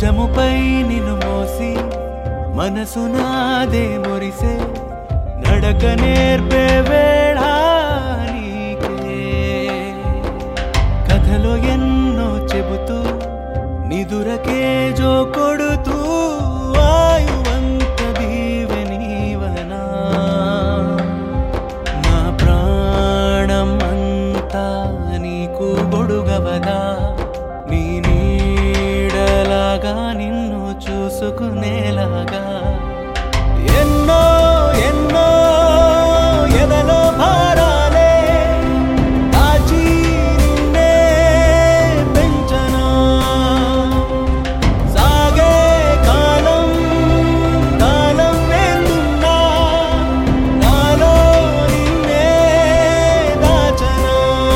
భుజముపై నిన్ను మోసి మనసు నాదే మురిసే నడక నేర్పే వేళ నీకే కథలో ఎన్నో చెబుతూ నిదురకే జో కొడుతూ ఆయువంత దీవెనీవనా నా ప్రాణం అంతా నీకు గొడుగవదా నీ నీడలాగా నిన్ను చూసుకునేలాగా ఎన్నో ఎన్నో ఎదలో భారాలే దాచి నిన్నే పెంచనా సాగే కాలం కాలం వెళ్తున్నా నాలో నిన్నే దాచనా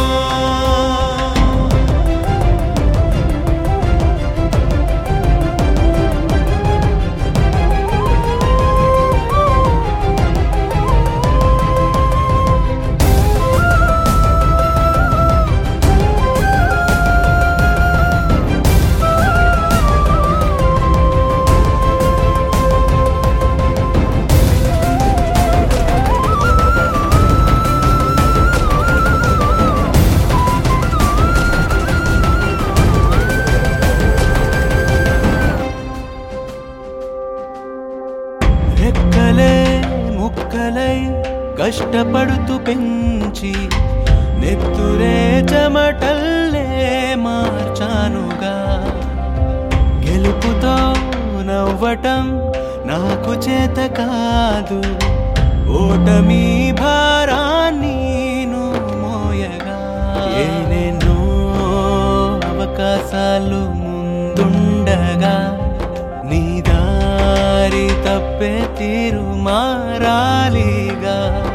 రెక్కలే ముక్కలై కష్టపడుతూ పెంచి నెత్తురే చెమటల్లే మార్చానుగా గెలుపుతో నవ్వటం నాకు చేత కాదు ఓటమి భారాన్ని నువ్వు మోయగా ఏనేనో అవకాశాలు ముందుండగా నీ దారి తప్పే తీరు మారాలిగా